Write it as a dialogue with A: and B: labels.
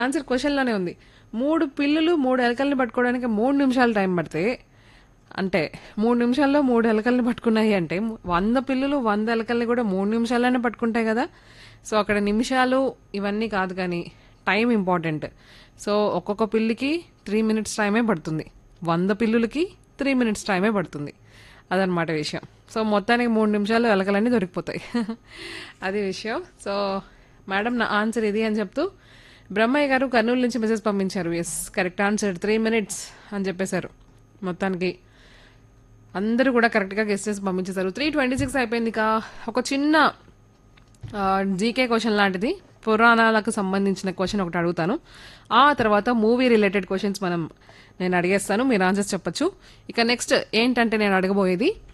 A: answer క్వశ్చన్లోనే ఉంది మూడు పిల్లులు మూడు ఎలకల్ని పట్టుకోవడానికి మూడు నిమిషాలు టైం పడితే అంటే మూడు నిమిషాల్లో మూడు ఎలకల్ని పట్టుకున్నాయి అంటే వంద పిల్లులు వంద ఎలకల్ని కూడా మూడు నిమిషాల్లోనే పట్టుకుంటాయి కదా సో అక్కడ నిమిషాలు ఇవన్నీ కాదు కానీ టైం ఇంపార్టెంట్ సో ఒక్కొక్క పిల్లికి త్రీ మినిట్స్ టైమే పడుతుంది వంద పిల్లులకి త్రీ మినిట్స్ టైమే పడుతుంది అదనమాట విషయం సో మొత్తానికి మూడు నిమిషాలు ఎలకలన్నీ దొరికిపోతాయి అది విషయం సో మేడం నా ఆన్సర్ ఇది అని చెప్తూ బ్రహ్మయ్య గారు కర్నూలు నుంచి మెసేజ్ పంపించారు yes correct answer three minutes అని చెప్పేశారు మొత్తానికి అందరూ కూడా కరెక్ట్గా గెస్ట్ చేసి పంపించేశారు త్రీ ట్వంటీ సిక్స్ అయిపోయింది కా ఒక చిన్న జీకే క్వశ్చన్ లాంటిది పురాణాలకు సంబంధించిన క్వశ్చన్ ఒకటి అడుగుతాను ఆ తర్వాత మూవీ రిలేటెడ్ క్వశ్చన్స్ మనం నేను అడిగేస్తాను మీరు ఆన్సర్స్ చెప్పొచ్చు ఇక నెక్స్ట్ ఏంటంటే నేను అడగబోయేది